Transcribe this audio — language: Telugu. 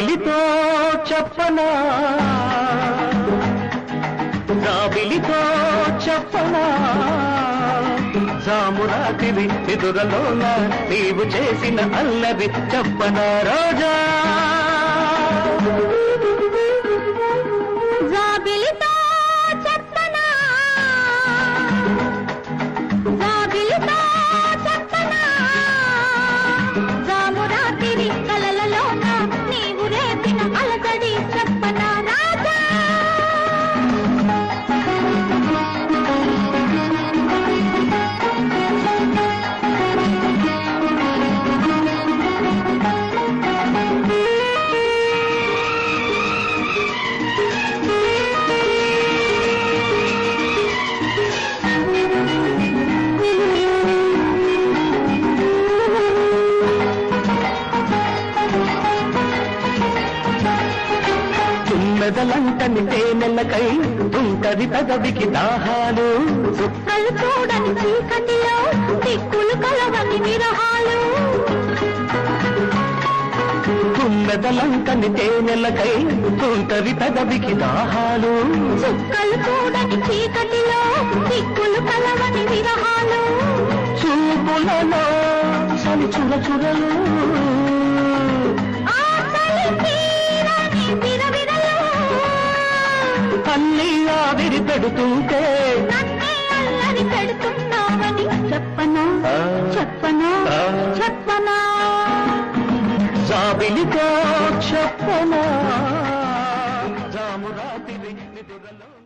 జాబిలితో చెప్పనా జాబిలితో చెప్పనా జామురాతిరి నిదురలోన నీవు చేసిన అల్లరి చెప్పనా రోజా జాబిలితో చెప్పనా జాబిలితో చెప్పనా జామురాతిరి కలలలోన నీవు రేపిన అలజడి చెప్పనా రాజా తుమ్మెదలంటని తేనెలకై తుంటది పెదవికి దాహాలు చుక్కలు చూడని చీకటిలో దిక్కులు కలవని విరహాలు తుమ్మెదలంటని తేనెలకై తుంటది పెదవికి దాహాలు చుక్కలు చూడని చీకటిలో దిక్కులు కలవని విరహాలు చూపులలో చలి చుర చురలు ఆశలు తీరని విరవిరలు అన్నీ ఆవిరి పెడుతుంటే నన్నే అల్లరి పెడుతున్నావని చెప్పనా ఆ. చెప్పనా ఆ. చెప్పనా జాబిలితో చెప్పనా జామురాతిరి నిదురలో